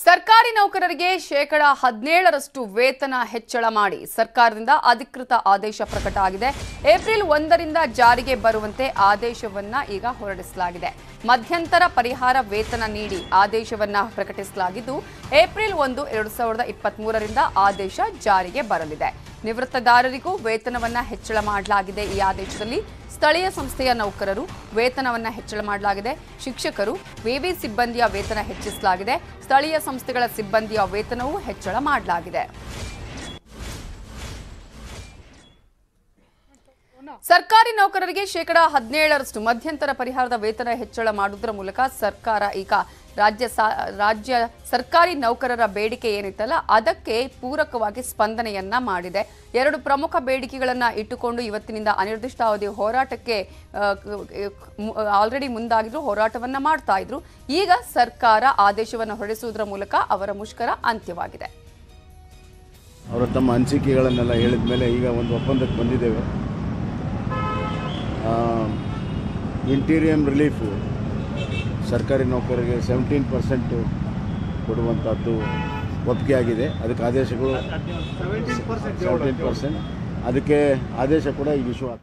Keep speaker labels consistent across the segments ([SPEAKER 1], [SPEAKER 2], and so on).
[SPEAKER 1] ಸರ್ಕಾರಿ ನೌಕರರಿಗೆ ಶೇಕಡ ಹದಿನೇಳರಷ್ಟು ವೇತನ ಹೆಚ್ಚಳ ಮಾಡಿ ಸರ್ಕಾರದಿಂದ ಅಧಿಕೃತ ಆದೇಶ ಪ್ರಕಟ ಆಗಿದೆ ಏಪ್ರಿಲ್ ಒಂದರಿಂದ ಜಾರಿಗೆ ಬರುವಂತೆ ಆದೇಶವನ್ನ ಈಗ ಹೊರಡಿಸಲಾಗಿದೆ ಮಧ್ಯಂತರ ಪರಿಹಾರ ವೇತನ ನೀಡಿ ಆದೇಶವನ್ನ ಪ್ರಕಟಿಸಲಾಗಿದ್ದು ಏಪ್ರಿಲ್ ಒಂದು ಎರಡು ಸಾವಿರದ ಇಪ್ಪತ್ಮೂರರಿಂದ ಆದೇಶ ಜಾರಿಗೆ ಬರಲಿದೆ ನಿವೃತ್ತದಾರರಿಗೂ ವೇತನವನ್ನ ಹೆಚ್ಚಳ ಮಾಡಲಾಗಿದೆ ಈ ಆದೇಶದಲ್ಲಿ ಸ್ಥಳೀಯ ಸಂಸ್ಥೆಯ ನೌಕರರು ವೇತನವನ್ನ ಹೆಚ್ಚಳ ಮಾಡಲಾಗಿದೆ ಶಿಕ್ಷಕರು ವಿವಿ ಸಿಬ್ಬಂದಿಯ ವೇತನ ಹೆಚ್ಚಿಸಲಾಗಿದೆ ಸ್ಥಳೀಯ ಸಂಸ್ಥೆಗಳ ಸಿಬ್ಬಂದಿಯ ವೇತನವೂ ಹೆಚ್ಚಳ ಮಾಡಲಾಗಿದೆ ಸರ್ಕಾರಿ ನೌಕರರಿಗೆ ಶೇಕಡ ಹದಿನೇಳರಷ್ಟು ಮಧ್ಯಂತರ ಪರಿಹಾರದ ವೇತನ ಹೆಚ್ಚಳ ಮಾಡುವುದರ ಮೂಲಕ ಸರ್ಕಾರ ಈಗ ರಾಜ್ಯ ಸಾ- ರಾಜ್ಯ ಸರ್ಕಾರಿ ನೌಕರರ ಬೇಡಿಕೆ ಏನಿತ್ತಲ್ಲ ಅದಕ್ಕೆ ಪೂರಕವಾಗಿ ಸ್ಪಂದನೆಯನ್ನ ಮಾಡಿದೆ ಎರಡು ಪ್ರಮುಖ ಬೇಡಿಕೆಗಳನ್ನ ಇಟ್ಟುಕೊಂಡು ಇವತ್ತಿನಿಂದ ಅನಿರ್ದಿಷ್ಟಾವಧಿ ಹೋರಾಟಕ್ಕೆ ಆಲ್ರೆಡಿ ಮುಂದಾಗಿದ್ರು ಹೋರಾಟವನ್ನ ಮಾಡ್ತಾ ಇದ್ರು ಈಗ ಸರ್ಕಾರ ಆದೇಶವನ್ನು ಹೊರಡಿಸುವುದರ ಮೂಲಕ ಅವರ ಮುಷ್ಕರ ಅಂತ್ಯವಾಗಿದೆ
[SPEAKER 2] ಅವರು ತಮ್ಮ ಅನಿಸಿಕೆಗಳನ್ನೆಲ್ಲ ಹೇಳಿದ ಮೇಲೆ ಈಗ ಒಂದು ಒಪ್ಪಂದಕ್ಕೆ ಬಂದಿದ್ದೇವೆ ಇಂಟೀರಿಯಂ ರಿಲೀಫು ಸರ್ಕಾರಿ ನೌಕರರಿಗೆ ಸೆವೆಂಟೀನ್ ಪರ್ಸೆಂಟು ಕೊಡುವಂಥದ್ದು ಒಪ್ಪಿಗೆ ಆಗಿದೆ ಅದಕ್ಕೆ ಆದೇಶಗಳು ಸೆವೆಂಟೀನ್ ಪರ್ಸೆಂಟ್ ಅದಕ್ಕೆ ಆದೇಶ ಕೂಡ ಈಗ ಇಶ್ಯೂ ಆಗ್ತದೆ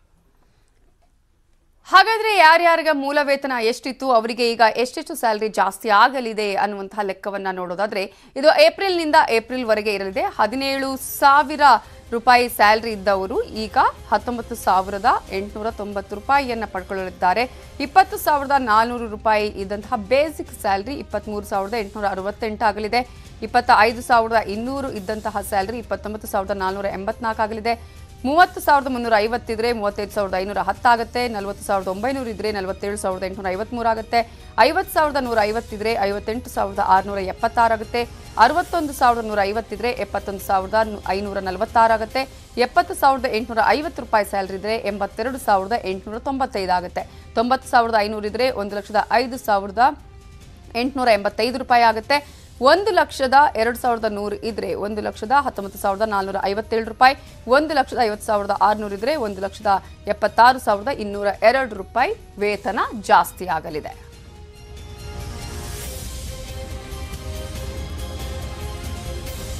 [SPEAKER 1] ಹಾಗಾದ್ರೆ ಯಾರ್ಯಾರಿಗೆ ಮೂಲ ವೇತನ ಎಷ್ಟಿತ್ತು ಅವರಿಗೆ ಈಗ ಎಷ್ಟೆಷ್ಟು ಸ್ಯಾಲರಿ ಜಾಸ್ತಿ ಆಗಲಿದೆ ಅನ್ನುವಂತಹ ಲೆಕ್ಕವನ್ನ ನೋಡೋದಾದ್ರೆ ಇದು ಏಪ್ರಿಲ್ನಿಂದ ಏಪ್ರಿಲ್ ವರೆಗೆ ಇರಲಿದೆ ಹದಿನೇಳು ಸಾವಿರ ರೂಪಾಯಿ ಸ್ಯಾಲರಿ ಇದ್ದವರು ಈಗ ಹತ್ತೊಂಬತ್ತು ಸಾವಿರದ ಎಂಟುನೂರ ತೊಂಬತ್ತು ರೂಪಾಯಿಯನ್ನ ಪಡ್ಕೊಳ್ಳಲಿದ್ದಾರೆ ಇಪ್ಪತ್ತು ಸಾವಿರದ ನಾಲ್ನೂರು ರೂಪಾಯಿ ಇದ್ದಂತಹ ಬೇಸಿಕ್ ಸ್ಯಾಲರಿ ಇಪ್ಪತ್ತ್ಮೂರು ಸಾವಿರದ ಎಂಟುನೂರ ಅರವತ್ತೆಂಟು ಆಗಲಿದೆ ಇಪ್ಪತ್ತ ಐದು ಸಾವಿರದ ಇನ್ನೂರು ಇದ್ದಂತಹ ಸ್ಯಾಲರಿ ಇಪ್ಪತ್ತೊಂಬತ್ತು ಸಾವಿರದ ನಾಲ್ನೂರ ಎಂಬತ್ನಾಲ್ಕು ಆಗಲಿದೆ ಮೂವತ್ತು ಸಾವಿರದ ಮುನ್ನೂರ ಐವತ್ತಿದ್ರೆ ಮೂವತ್ತೈದು ಸಾವಿರದ ಐನೂರ ಹತ್ತಾಗುತ್ತೆ ನಲವತ್ತು ಸಾವಿರದ ಒಂಬೈನೂರು ಇದ್ರೆ ನಲವತ್ತೇಳು ಸಾವಿರದ ಎಂಟುನೂರ ಐವತ್ಮೂರು ಆಗುತ್ತೆ ಐವತ್ತು ಸಾವಿರದ ನೂರ ಐವತ್ತಿದ್ರೆ ಐವತ್ತೆಂಟು ಸಾವಿರದ ಆರುನೂರ ಎಪ್ಪತ್ತಾರಾಗುತ್ತೆ ಅರವತ್ತೊಂದು ಸಾವಿರದ ನೂರ ಐವತ್ತಿದ್ರೆ ಎಪ್ಪತ್ತೊಂದು ಸಾವಿರದ ನು- ಐನೂರ ನಲವತ್ತಾರಾಗುತ್ತೆ ಎಪ್ಪತ್ತು ಸಾವಿರದ ಎಂಟುನೂರ ಐವತ್ತು ರೂಪಾಯಿ ಸ್ಯಾಲರಿ ಇದ್ರೆ ಎಂಬತ್ತೆರಡು ಸಾವಿರದ ಎಂಟುನೂರ ತೊಂಬತ್ತೈದು ಆಗುತ್ತೆ ತೊಂಬತ್ತು ಸಾವಿರದ ಐನೂರು ಇದ್ರೆ ಒಂದು ಲಕ್ಷದ ಐದು ಸಾವಿರದ ಎಂಟುನೂರ ಎಂಬತ್ತೈದು ರೂಪಾಯಿ ಆಗುತ್ತೆ ಒಂದು ಲಕ್ಷದ ಎರಡು ಸಾವಿರದ ನೂರು ಇದ್ರೆ ಒಂದು ಲಕ್ಷದ ಹತ್ತೊಂಬತ್ತು ಸಾವಿರದ ನಾಲ್ನೂರ ಐವತ್ತೇಳು ರೂಪಾಯಿ ಒಂದು ಲಕ್ಷದ ಐವತ್ತು ಸಾವಿರದ ಆರುನೂರು ಇದ್ರೆ ಒಂದು ಲಕ್ಷದ ಎಪ್ಪತ್ತಾರು ಸಾವಿರದ ಇನ್ನೂರ ಎರಡು ರೂಪಾಯಿ ವೇತನ ಜಾಸ್ತಿ ಆಗಲಿದೆ